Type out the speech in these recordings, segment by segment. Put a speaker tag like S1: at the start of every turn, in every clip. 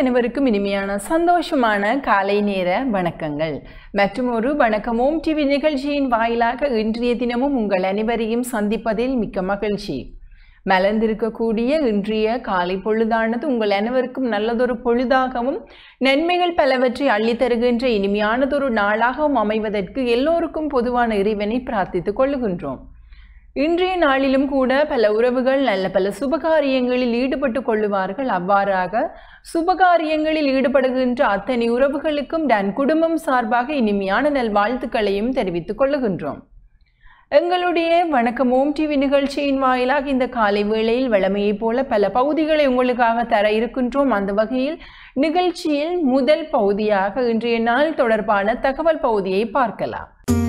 S1: அனைவருக்கும் இனிமையான சந்தோஷமான காலை நேர வணக்கங்கள் மற்றும் ஒரு வணக்கமோம் டிவி நிகழ்ச்சியின் வாயிலாக இன்றைய தினமும் உங்கள் அனைவரையும் சந்திப்பதில் மிக்க மகிழ்ச்சி மலர்ந்திருக்கக்கூடிய இன்றைய காலை பொழுதானது உங்கள் அனைவருக்கும் நல்லதொரு பொழுதாகவும் நன்மைகள் பலவற்றை அள்ளித் தருகின்ற இனிமையானதொரு நாளாகவும் அமைவதற்கு எல்லோருக்கும் பொதுவான இறைவனை பிரார்த்தித்துக் கொள்ளுகின்றோம் இன்றைய நாளிலும் கூட பல உறவுகள் நல்ல பல சுபகாரியங்களில் ஈடுபட்டு கொள்ளுவார்கள் அவ்வாறாக சுபகாரியங்களில் ஈடுபடுகின்ற அத்தனை உறவுகளுக்கும் டன் குடும்பம் சார்பாக இனிமையான நல்வாழ்த்துக்களையும் தெரிவித்துக் கொள்ளுகின்றோம் எங்களுடைய வணக்கம் ஓம் டிவி நிகழ்ச்சியின் வாயிலாக இந்த காலை வேளையில் வழமையைப் போல பல பகுதிகளை உங்களுக்காக தர இருக்கின்றோம் அந்த வகையில் நிகழ்ச்சியில் முதல் பகுதியாக இன்றைய நாள் தொடர்பான தகவல் பகுதியை பார்க்கலாம்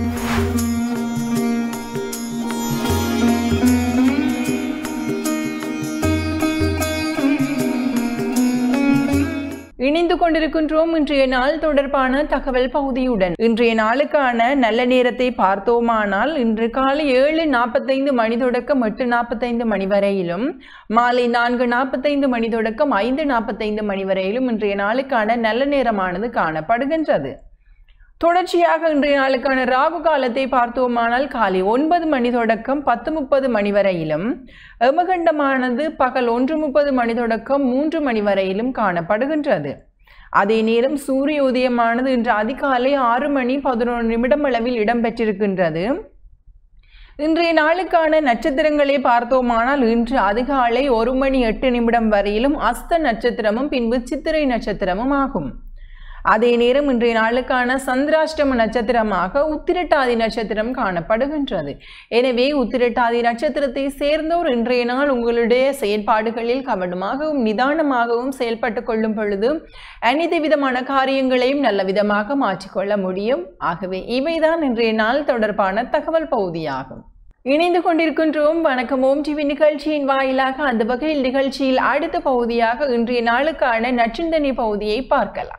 S1: இணைந்து கொண்டிருக்கின்றோம் இன்றைய நாள் தொடர்பான தகவல் பகுதியுடன் இன்றைய நாளுக்கான நல்ல நேரத்தை பார்த்தோமானால் இன்று காலை ஏழு நாற்பத்தைந்து மணி தொடக்கம் எட்டு நாற்பத்தைந்து மணி வரையிலும் மாலை நான்கு நாற்பத்தைந்து மணி தொடக்கம் ஐந்து நாற்பத்தைந்து மணி வரையிலும் இன்றைய நாளுக்கான நல்ல நேரமானது காணப்படுகின்றது தொடர்ச்சியாக இன்றைய நாளுக்கான ராகு காலத்தை பார்த்தோமானால் காலை ஒன்பது மணி தொடக்கம் பத்து முப்பது மணி வரையிலும் எமகண்டமானது பகல் ஒன்று முப்பது மணி தொடக்கம் மூன்று மணி வரையிலும் காணப்படுகின்றது அதே நேரம் சூரிய உதயமானது இன்று அதிகாலை ஆறு மணி பதினொன்று நிமிடம் அளவில் இடம்பெற்றிருக்கின்றது இன்றைய நாளுக்கான நட்சத்திரங்களை பார்த்தோமானால் இன்று அதிகாலை ஒரு மணி எட்டு நிமிடம் வரையிலும் அஸ்த நட்சத்திரமும் பின்பு சித்திரை நட்சத்திரமும் ஆகும் அதே நேரம் இன்றைய நாளுக்கான சந்திராஷ்டம நட்சத்திரமாக உத்திரட்டாதி நட்சத்திரம் காணப்படுகின்றது எனவே உத்திரட்டாதி நட்சத்திரத்தை சேர்ந்தோர் இன்றைய நாள் உங்களுடைய செயல்பாடுகளில் கவனமாகவும் நிதானமாகவும் செயல்பட்டு கொள்ளும் பொழுது அனைத்து விதமான காரியங்களையும் நல்ல விதமாக மாற்றிக்கொள்ள முடியும் ஆகவே இவைதான் இன்றைய நாள் தொடர்பான தகவல் பகுதியாகும் இணைந்து கொண்டிருக்கின்றோம் வணக்கம் ஓம் டிவி நிகழ்ச்சியின் வாயிலாக அந்த வகையில் நிகழ்ச்சியில் அடுத்த பகுதியாக இன்றைய நாளுக்கான நச்சிந்தனை பகுதியை பார்க்கலாம்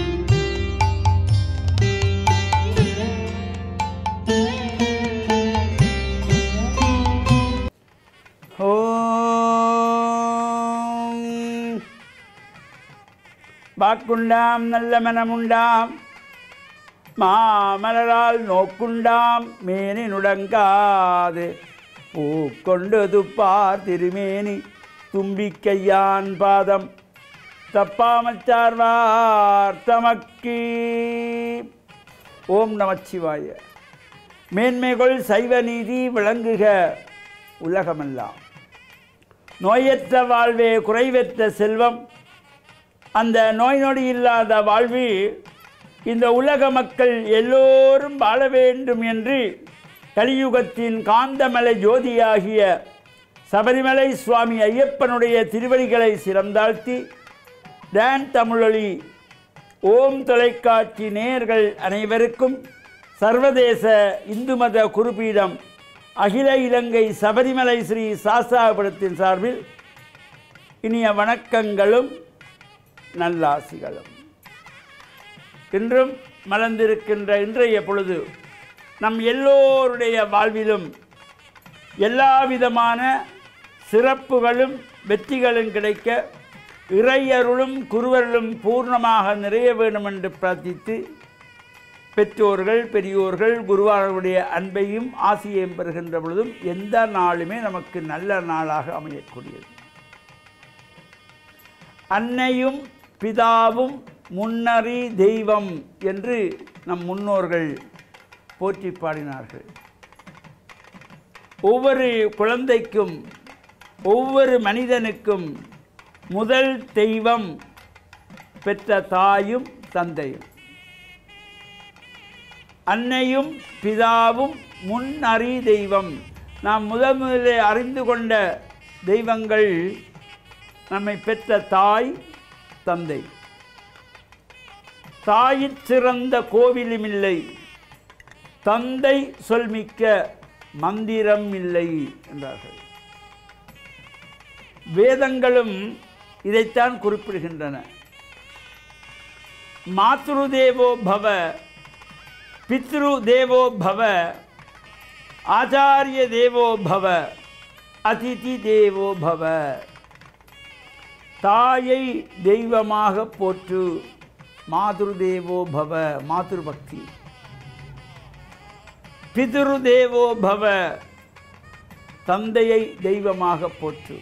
S2: ஓம் வாக்குண்டாம் நல்ல மனமுண்டாம் மாமலரால் நோக்குண்டாம் மேனி நுடங்காது பூக்கொண்டு துப்பார் திருமேனி தும்பிக்கையான் பாதம் தப்பாமச் சார்வார் தமக்கு ஓம் நமச்சிவாய மேன்மைகள் சைவ நீதி விளங்குக உலகமெல்லாம் நோயற்ற வாழ்வே குறைவற்ற செல்வம் அந்த நோய் நொடி இல்லாத வாழ்வு இந்த உலக மக்கள் எல்லோரும் வாழ வேண்டும் என்று கலியுகத்தின் காந்தமலை ஜோதியாகிய சபரிமலை சுவாமி ஐயப்பனுடைய திருவடிகளை சிறந்தாழ்த்தி டான் தமிழொலி ஓம் தொலைக்காட்சி நேயர்கள் அனைவருக்கும் சர்வதேச இந்து மத குருபீடம் அகில இலங்கை சபரிமலை ஸ்ரீ சாஸ்தாபுரத்தின் சார்பில் இனிய வணக்கங்களும் நல்லாசிகளும் இன்றும் மலர்ந்திருக்கின்ற இன்றைய பொழுது நம் எல்லோருடைய வாழ்விலும் எல்லா விதமான சிறப்புகளும் வெற்றிகளும் கிடைக்க இறையருளும் குருவருளும் பூர்ணமாக நிறைய வேண்டும் என்று பிரார்த்தித்து பெற்றோர்கள் பெரியோர்கள் குருவார்களுடைய அன்பையும் ஆசியையும் பெறுகின்ற பொழுதும் எந்த நாளுமே நமக்கு நல்ல நாளாக அமையக்கூடியது அன்னையும் பிதாவும் முன்னறி தெய்வம் என்று நம் முன்னோர்கள் போற்றி பாடினார்கள் ஒவ்வொரு குழந்தைக்கும் ஒவ்வொரு மனிதனுக்கும் முதல் தெய்வம் பெற்ற தாயும் தந்தையும் அன்னையும் பிதாவும் முன் அறி தெய்வம் நாம் முதல் முதலே அறிந்து கொண்ட தெய்வங்கள் நம்மை பெற்ற தாய் தந்தை தாயிற் சிறந்த கோவிலும் இல்லை தந்தை சொல்மிக்க மந்திரம் இல்லை என்றார்கள் வேதங்களும் இதைத்தான் குறிப்பிடுகின்றன மாத்ரு தேவோ பவ பித்ரு தேவோ பவ ஆச்சாரிய தேவோ பவ அதிதி தேவோ பவ தாயை தெய்வமாக போற்று மாதுரு தேவோ பவ மாதுரு பக்தி பிதுரு தேவோ பவ தந்தையை தெய்வமாக போற்று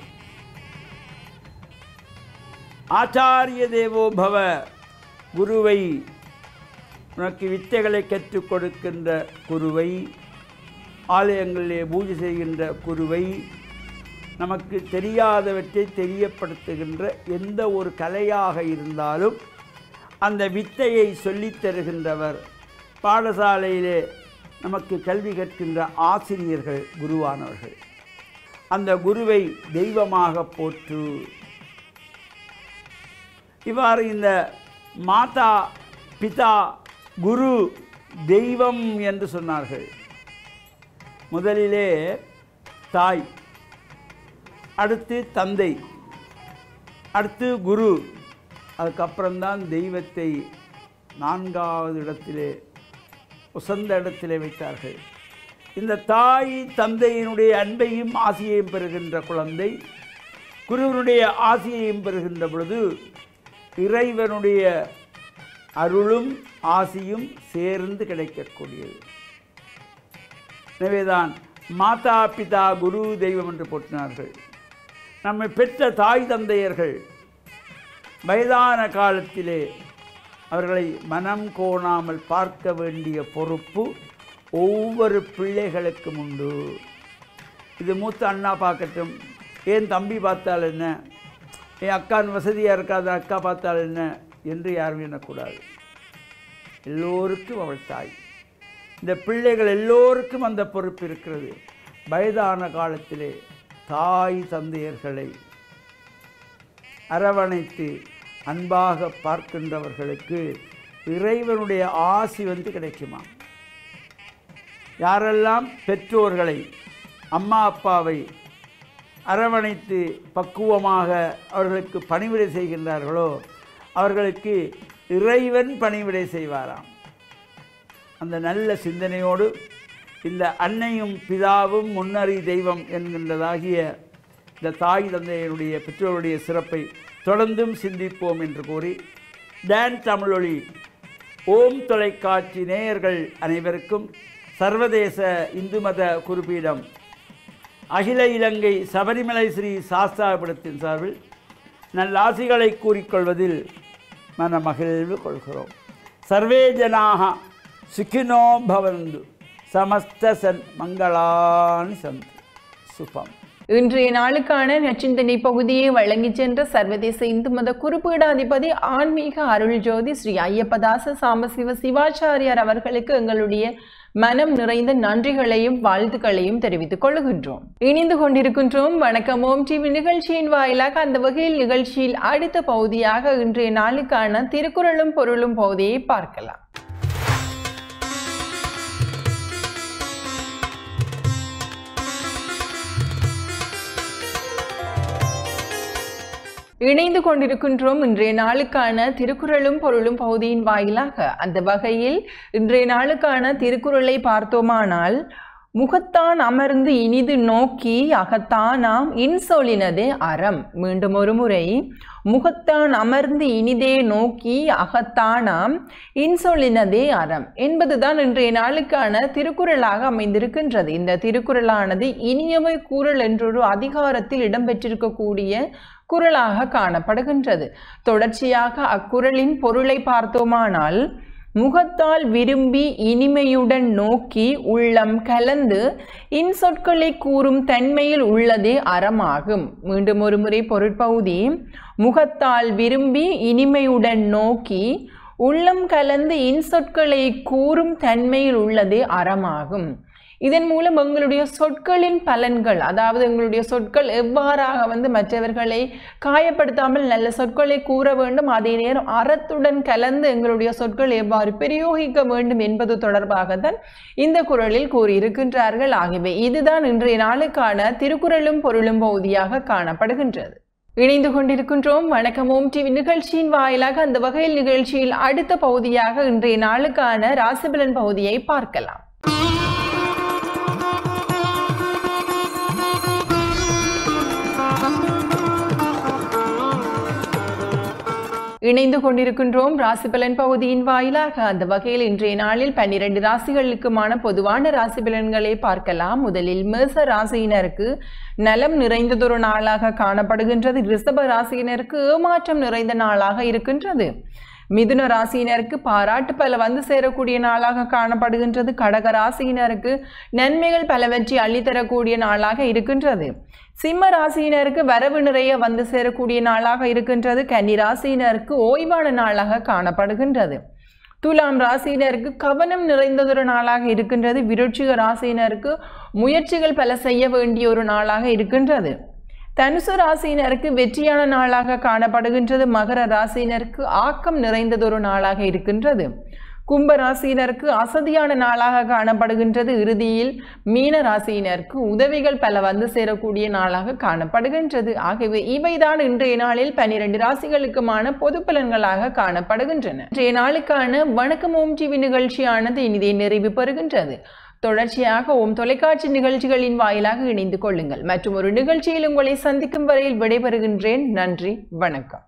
S2: ஆச்சாரிய தேவோ பவ குருவை உனக்கு வித்தைகளை கற்றுக் கொடுக்கின்ற குருவை ஆலயங்களிலே பூஜை செய்கின்ற குருவை நமக்கு தெரியாதவற்றை தெரியப்படுத்துகின்ற எந்த ஒரு கலையாக இருந்தாலும் அந்த வித்தையை சொல்லித் தருகின்றவர் பாடசாலையிலே நமக்கு கல்வி கற்கின்ற ஆசிரியர்கள் குருவானவர்கள் அந்த குருவை தெய்வமாக போற்று இவ்வாறு இந்த மாதா பிதா குரு தெய்வம் என்று சொன்னார்கள் முதலிலே தாய் அடுத்து தந்தை அடுத்து குரு அதுக்கப்புறம்தான் தெய்வத்தை நான்காவது இடத்திலே உசந்த இடத்திலே வைத்தார்கள் இந்த தாய் தந்தையினுடைய அன்பையும் ஆசியையும் பெறுகின்ற குழந்தை குருவனுடைய ஆசியையும் பெறுகின்ற பொழுது இறைவனுடைய அருளும் ஆசியும் சேர்ந்து கிடைக்கக்கூடியது எனவேதான் மாதா பிதா குரு தெய்வம் என்று போற்றினார்கள் நம்மை பெற்ற தாய் தந்தையர்கள் வயதான காலத்திலே அவர்களை மனம் கோணாமல் பார்க்க வேண்டிய பொறுப்பு ஒவ்வொரு பிள்ளைகளுக்கும் உண்டு இது மூத்த அண்ணா பார்க்கட்டும் ஏன் தம்பி பார்த்தால் என்ன என் அக்கான் வசதியாக இருக்காத அக்கா பார்த்தால் என்ன என்று யாரும் எண்ணக்கூடாது எல்லோருக்கும் அவள் தாய் இந்த பிள்ளைகள் எல்லோருக்கும் அந்த பொறுப்பு இருக்கிறது வயதான காலத்திலே தாய் தந்தையர்களை அரவணைத்து அன்பாக பார்க்கின்றவர்களுக்கு இறைவனுடைய ஆசி வந்து கிடைக்குமா யாரெல்லாம் பெற்றோர்களை அம்மா அப்பாவை அரவணைத்து பக்குவமாக அவர்களுக்கு பணிவிடை செய்கின்றார்களோ அவர்களுக்கு இறைவன் பணிவிடை செய்வாராம் அந்த நல்ல சிந்தனையோடு இந்த அன்னையும் பிதாவும் முன்னறி தெய்வம் என்கின்றதாகிய இந்த தாய் தந்தையருடைய பெற்றோருடைய சிறப்பை தொடர்ந்தும் சிந்திப்போம் என்று கூறி டான் தமிழொலி ஓம் தொலைக்காட்சி நேயர்கள் அனைவருக்கும் சர்வதேச இந்து மத குறிப்பீடம் அகில இலங்கை சபரிமலை ஸ்ரீ சாஸ்தாபுரத்தின் சார்பில் நல்லாசிகளை கூறிக்கொள்வதில் மன மகிழ்வு கொள்கிறோம் சர்வே ஜனாக சுகினோ பவந்து சமஸ்த சன் மங்களானி சந்து சுபம்
S1: இன்றைய நாளுக்கான நச்சிந்தனை பகுதியை வழங்கிச் சென்ற சர்வதேச இந்து மத குறிப்பீடாதிபதி ஆன்மீக அருள் ஜோதி ஸ்ரீ ஐயப்பதாச சாம்பசிவ சிவாச்சாரியார் அவர்களுக்கு எங்களுடைய மனம் நிறைந்த நன்றிகளையும் வாழ்த்துக்களையும் தெரிவித்துக் கொள்கின்றோம் இணைந்து கொண்டிருக்கின்றோம் வணக்கம் ஓம் டிவி நிகழ்ச்சியின் வாயிலாக அந்த வகையில் நிகழ்ச்சியில் அடுத்த பகுதியாக இன்றைய நாளுக்கான திருக்குறளும் பொருளும் பகுதியை பார்க்கலாம் இணைந்து கொண்டிருக்கின்றோம் இன்றைய நாளுக்கான திருக்குறளும் பொருளும் பகுதியின் வாயிலாக அந்த வகையில் இன்றைய நாளுக்கான திருக்குறளை பார்த்தோமானால் முகத்தான் அமர்ந்து இனிது நோக்கி அகத்தானாம் இன்சொலினதே அறம் மீண்டும் ஒரு முறை முகத்தான் அமர்ந்து இனிதே நோக்கி அகத்தானாம் இன்சொலினதே அறம் என்பதுதான் இன்றைய நாளுக்கான திருக்குறளாக அமைந்திருக்கின்றது இந்த திருக்குறளானது இனியவை கூறல் என்றொரு அதிகாரத்தில் இடம்பெற்றிருக்கக்கூடிய குறளாக காணப்படுகின்றது தொடர்ச்சியாக அக்குறளின் பொருளை பார்த்தோமானால் முகத்தால் விரும்பி இனிமையுடன் நோக்கி உள்ளம் கலந்து இன்சொற்களை கூறும் தன்மையில் உள்ளதே அறமாகும் மீண்டும் ஒரு முறை பொருட்பகுதி முகத்தால் விரும்பி இனிமையுடன் நோக்கி உள்ளம் கலந்து இன்சொற்களை கூறும் தன்மையில் உள்ளதே அறமாகும் இதன் மூலம் எங்களுடைய சொற்களின் பலன்கள் அதாவது எங்களுடைய சொற்கள் எவ்வாறாக வந்து மற்றவர்களை காயப்படுத்தாமல் நல்ல சொற்களை கூற வேண்டும் அதே நேரம் அறத்துடன் கலந்து எங்களுடைய சொற்கள் எவ்வாறு பிரயோகிக்க வேண்டும் என்பது தொடர்பாகத்தான் இந்த குரலில் கூறியிருக்கின்றார்கள் ஆகவே இதுதான் இன்றைய நாளுக்கான திருக்குறளும் பொருளும் பகுதியாக காணப்படுகின்றது இணைந்து கொண்டிருக்கின்றோம் வணக்கம் ஓம் டிவி நிகழ்ச்சியின் வாயிலாக அந்த வகையில் நிகழ்ச்சியில் அடுத்த பகுதியாக இன்றைய நாளுக்கான ராசிபலன் பகுதியை பார்க்கலாம் இணைந்து கொண்டிருக்கின்றோம் ராசி பலன் பகுதியின் வாயிலாக அந்த வகையில் இன்றைய நாளில் பன்னிரண்டு ராசிகளுக்குமான பொதுவான ராசி பலன்களை பார்க்கலாம் முதலில் மேச ராசியினருக்கு நலம் நிறைந்ததொரு நாளாக காணப்படுகின்றது ரிஷப ராசியினருக்கு ஏமாற்றம் நிறைந்த நாளாக இருக்கின்றது மிதுன ராசியினருக்கு பாராட்டு பல வந்து சேரக்கூடிய நாளாக காணப்படுகின்றது கடக ராசியினருக்கு நன்மைகள் பலவற்றை அள்ளித்தரக்கூடிய நாளாக இருக்கின்றது சிம்ம ராசியினருக்கு வரவு நிறைய வந்து சேரக்கூடிய நாளாக இருக்கின்றது கன்னி ராசியினருக்கு ஓய்வான நாளாக காணப்படுகின்றது துலாம் ராசியினருக்கு கவனம் நிறைந்ததொரு நாளாக இருக்கின்றது விருட்சிக ராசியினருக்கு முயற்சிகள் பல செய்ய வேண்டிய ஒரு நாளாக இருக்கின்றது தனுசு ராசியினருக்கு வெற்றியான நாளாக காணப்படுகின்றது மகர ராசியினருக்கு ஆக்கம் நிறைந்ததொரு நாளாக இருக்கின்றது கும்ப ராசியினருக்கு அசதியான நாளாக காணப்படுகின்றது இறுதியில் மீன ராசியினருக்கு உதவிகள் பல வந்து சேரக்கூடிய நாளாக காணப்படுகின்றது ஆகவே இவைதான் இன்றைய நாளில் பன்னிரண்டு ராசிகளுக்குமான பொது பலன்களாக காணப்படுகின்றன இன்றைய நாளுக்கான வணக்கம் ஓம் டிவி நிகழ்ச்சியானது இனிதே நிறைவு பெறுகின்றது தொடர்ச்சியாக ஓம் தொலைக்காட்சி நிகழ்ச்சிகளின் வாயிலாக இணைந்து கொள்ளுங்கள் மற்றும் ஒரு நிகழ்ச்சியில் உங்களை சந்திக்கும் வரையில் விடைபெறுகின்றேன் நன்றி வணக்கம்